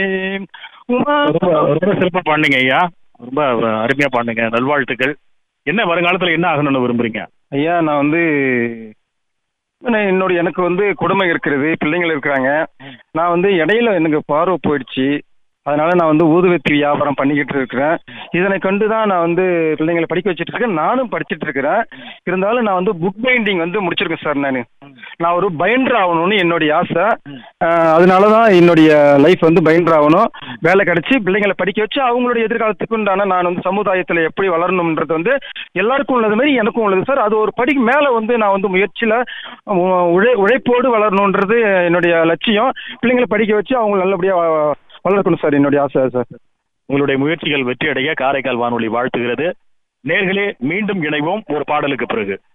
உமா ரொம்ப ரொம்ப சிறப்பாக பாடுனீங்க ஐயா ரொம்ப அருமையாக பாடுங்க நல்வாழ்த்துக்கள் என்ன வருங்காலத்தில் என்ன ஆகணும்னு விரும்புறீங்க ஐயா நான் வந்து நான் என்னோட எனக்கு வந்து குடும்பம் இருக்கிறது பிள்ளைங்கள் இருக்கிறாங்க நான் வந்து இடையில எனக்கு பார்வை போயிடுச்சு அதனால நான் வந்து ஊதுவத்தி வியாபாரம் பண்ணிக்கிட்டு இருக்கிறேன் இதனை கண்டு தான் நான் வந்து பிள்ளைங்களை படிக்க வச்சுட்டு இருக்கேன் நானும் படிச்சுட்டு இருக்கிறேன் இருந்தாலும் நான் வந்து புக் பைண்டிங் வந்து முடிச்சிருக்கேன் சார் நான் நான் ஒரு பைண்டர் ஆகணும்னு என்னுடைய ஆசை அஹ் அதனால தான் என்னுடைய லைஃப் வந்து பைண்டர் ஆகணும் வேலை கிடைச்சி பிள்ளைங்களை படிக்க வச்சு அவங்களுடைய எதிர்காலத்துக்கு உண்டான நான் வந்து சமுதாயத்தில் எப்படி வளரணுன்றது வந்து எல்லாருக்கும் உள்ளது மாதிரி எனக்கும் உள்ளது சார் அது ஒரு படிக்கு மேலே வந்து நான் வந்து முயற்சியில் உழை உழைப்போடு வளரணுன்றது என்னுடைய லட்சியம் பிள்ளைங்களை படிக்க வச்சு அவங்க நல்லபடியாக வளர்க்கணும் சார் என்னுடைய ஆசை சார் உங்களுடைய முயற்சிகள் வெற்றியடைய காரைக்கால் வானொலி வாழ்த்துகிறது நேர்களே மீண்டும் இணைவோம் ஒரு பாடலுக்கு பிறகு